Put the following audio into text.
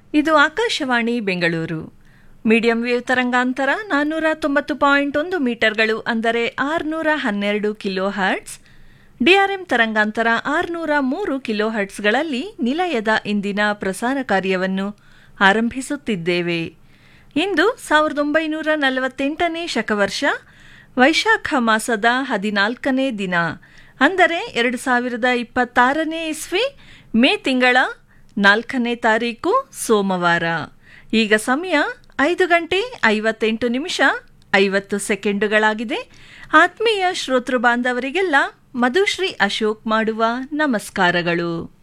ಇದು Akashvani Bengaluru medium wave ತರಂಗಾಂತರ ನಾನ್ನೂರ ತೊಂಬತ್ತು ಪಾಯಿಂಟ್ ಒಂದು ಮೀಟರ್ಗಳು ಅಂದರೆ ಆರುನೂರ ಹನ್ನೆರಡು ಕಿಲೋ ಹರ್ಟ್ಸ್ ಡಿಆರ್ಎಂ ತರಂಗಾಂತರ ಆರುನೂರ ಮೂರು ಕಿಲೋ ಹರ್ಟ್ಸ್ಗಳಲ್ಲಿ ನಿಲಯದ ಇಂದಿನ ಪ್ರಸಾರ ಕಾರ್ಯವನ್ನು ಆರಂಭಿಸುತ್ತಿದ್ದೇವೆ ಇಂದು ಸಾವಿರದ ಒಂಬೈನೂರ ನಲವತ್ತೆಂಟನೇ ಶಕವರ್ಷ ವೈಶಾಖ ಮಾಸದ ಹದಿನಾಲ್ಕನೇ ದಿನ ಅಂದರೆ ಎರಡು ಸಾವಿರದ ಇಪ್ಪತ್ತಾರನೇ ಇಸ್ವಿ ಮೇ ತಿಂಗಳ ನಾಲ್ಕನೇ ತಾರೀಕು ಸೋಮವಾರ ಈಗ ಸಮಯ ಐದು ಗಂಟೆ ಐವತ್ತೆಂಟು ನಿಮಿಷ ಐವತ್ತು ಸೆಕೆಂಡುಗಳಾಗಿದೆ ಆತ್ಮೀಯ ಶ್ರೋತೃ ಬಾಂಧವರಿಗೆಲ್ಲ ಮಧುಶ್ರೀ ಅಶೋಕ್ ಮಾಡುವ ನಮಸ್ಕಾರಗಳು